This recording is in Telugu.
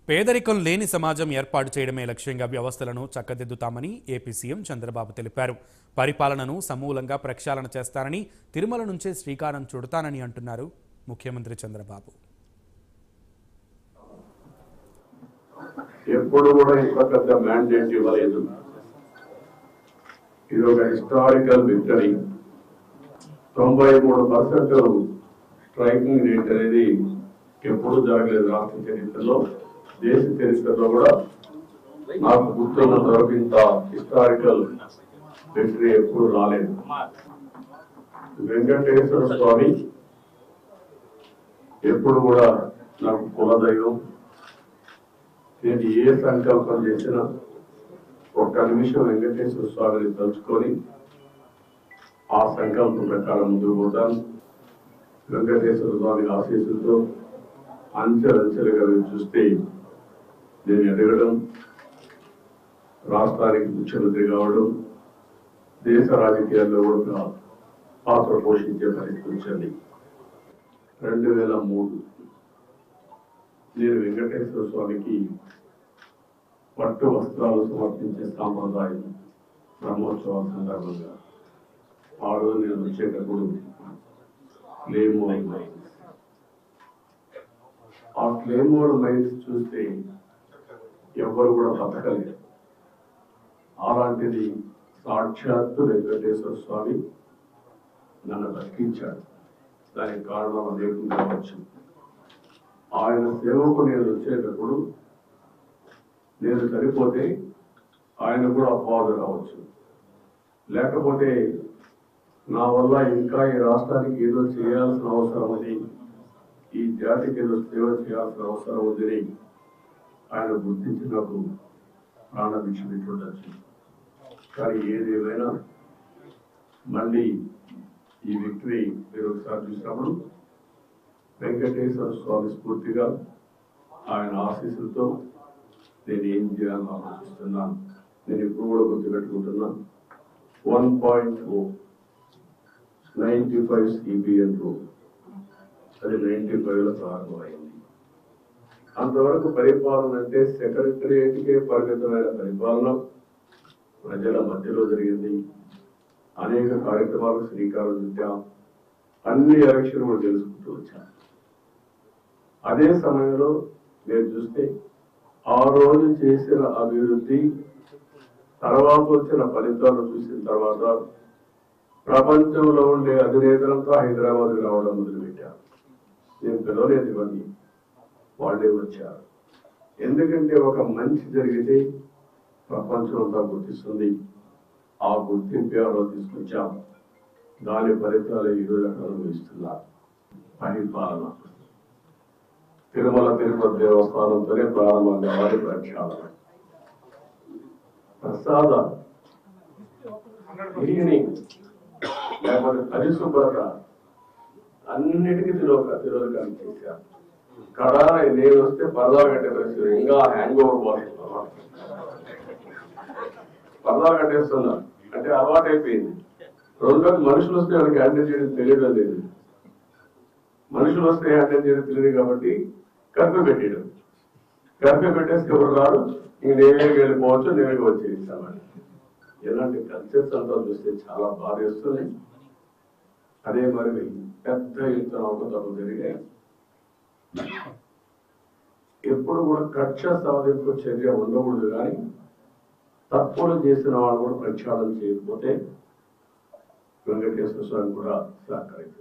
పేదరికం లేని సమాజం ఏర్పాటు చేయడమే లక్ష్యంగా వ్యవస్థలను చక్కదిద్దుతామని ఏపీ సీఎం చంద్రబాబు తెలిపారు పరిపాలనను సమూలంగా ప్రక్షాళన చేస్తానని తిరుమల నుంచే శ్రీకారం చుడతానని అంటున్నారు ముఖ్యమంత్రి చంద్రబాబు ఎప్పుడు కూడా ఇంత పెద్ద మ్యాండేట్ ఇవ్వలేదు ఇది ఒక హిస్టారికల్ విక్టరీ తొంభై మూడు పర్సెంట్ స్ట్రైకింగ్ రేట్ అనేది ఎప్పుడు జరగలేదు రాష్ట్ర చరిత్రలో దేశ చరిత్రలో కూడా నాకు గుర్తున్నంత వరకు ఇంత హిస్టారికల్ విక్టరీ ఎప్పుడు రాలేదు వెంకటేశ్వర స్వామి ఎప్పుడు కూడా నాకు కులదైవం నేను ఏ సంకల్పం చేసినా ఒక్క నిమిషం వెంకటేశ్వర స్వామిని తలుచుకొని ఆ సంకల్పం ప్రకారం ముందుకు పోతాను వెంకటేశ్వర స్వామి ఆశీస్సులతో అంచెలంచెలుగా మీరు చూస్తే నేను ఎదగడం రాష్ట్రానికి ముఖ్యమంత్రి కావడం దేశ రాజకీయాల్లో కూడా ఒక పాత్ర పోషించే పరిస్థితి వచ్చింది రెండు వేల మూడు నేను వెంకటేశ్వర స్వామికి పట్టు వస్త్రాలు సమర్పించే సాంప్రదాయం బ్రహ్మోత్సవాల సందర్భంగా ఆ రోజు నేను వచ్చేటప్పుడు క్లేమోర్ మైన్స్ ఆ క్లేమోర్ మైన్స్ చూస్తే ఎవరు కూడా బతకలేరు అలాంటిది సాక్షాత్తు వెంకటేశ్వర స్వామి నన్ను బతికించాడు దానికి కారణం అనేకం కావచ్చు ఆయన సేవకు నేను వచ్చేటప్పుడు నేను చనిపోతే ఆయన కూడా అపవాదు రావచ్చు లేకపోతే నా వల్ల ఇంకా ఈ రాష్ట్రానికి ఏదో చేయాల్సిన అవసరం ఉంది ఈ జాతికి ఏదో సేవ చేయాల్సిన అవసరం ఉందని ఆయన గుర్తించి నాకు ప్రాణభిక్ష ఉండొచ్చు కానీ ఏదేమైనా మళ్ళీ ఈ విక్టరీ మీరు ఒకసారి చూసినప్పుడు వెంకటేశ్వర స్వామి స్ఫూర్తిగా ఆయన ఆశీస్సులతో నేను ఏం చేయాలని ఆలోచిస్తున్నాను నేను ఇప్పుడు కూడా గుర్తుపెట్టుకుంటున్నా one point O ninety five CBN row అది నైన్టీ ఫైవ్ లో ప్రారంభమైంది అంతవరకు పరిపాలన అంటే సెక్రటరియట్కే పరిమితమైన పరిపాలన ప్రజల మధ్యలో జరిగింది అనేక కార్యక్రమాలకు శ్రీకారం చుట్టాం అన్ని ఎలక్షన్ కూడా తెలుసుకుంటూ వచ్చాం అదే సమయంలో మీరు చూస్తే ఆ రోజు చేసిన అభివృద్ధి తర్వాత వచ్చిన ఫలితాలు చూసిన తర్వాత ప్రపంచంలో ఉండే అధినేతలంతా హైదరాబాద్ రావడం మొదలుపెట్టారు నేను పిలవలేదు ఇవన్నీ వాళ్ళే వచ్చారు ఎందుకంటే ఒక మంచి జరిగితే ప్రపంచం అంతా గుర్తిస్తుంది ఆ గుర్తింపు ఎవరో తీసుకొచ్చాం దాని ఫలితాలు ఈరోజు అక్కడ అనుభవిస్తున్నారు పరిపాలన తిరుమల తిరుపతి దేవస్థానంతోనే ప్రారంభం కావాలి ప్రక్షాళన ప్రసాద క్లీనింగ్ లేకపోతే పరిశుభ్రత అన్నిటికీ తిరోగ తిరోగం చేశారు కడా నేను వస్తే పరదా కట్టే పరిస్థితి ఇంకా హ్యాంగ్ ఓవర్ పోతున్నా పరదా కట్టేస్తున్నా అంటే అలవాటు అయిపోయింది రెండోది మనుషులు వస్తే వాళ్ళకి హ్యాండిల్ చేయడం తెలియడం లేదు మనుషులు వస్తే హ్యాండిల్ చేయడం తెలియదు కాబట్టి కర్ఫ్యూ పెట్టాడు కర్ఫ్యూ పెట్టేస్తే ఎవరు రారు ఇంక నేవేకి వెళ్ళిపోవచ్చు నేవేకి వచ్చేసామని ఇలాంటి కల్చర్స్ అంతా చూస్తే చాలా బాధ వేస్తుంది అదే మరి పెద్ద ఎత్తున అవకతవకలు జరిగాయి ఎప్పుడు కూడా కక్ష సాధింపు చర్య ఉండకూడదు కానీ తప్పులు చేసిన వాళ్ళు కూడా ప్రక్షాళన చేయకపోతే వెంకటేశ్వర స్వామి కూడా సహకరించారు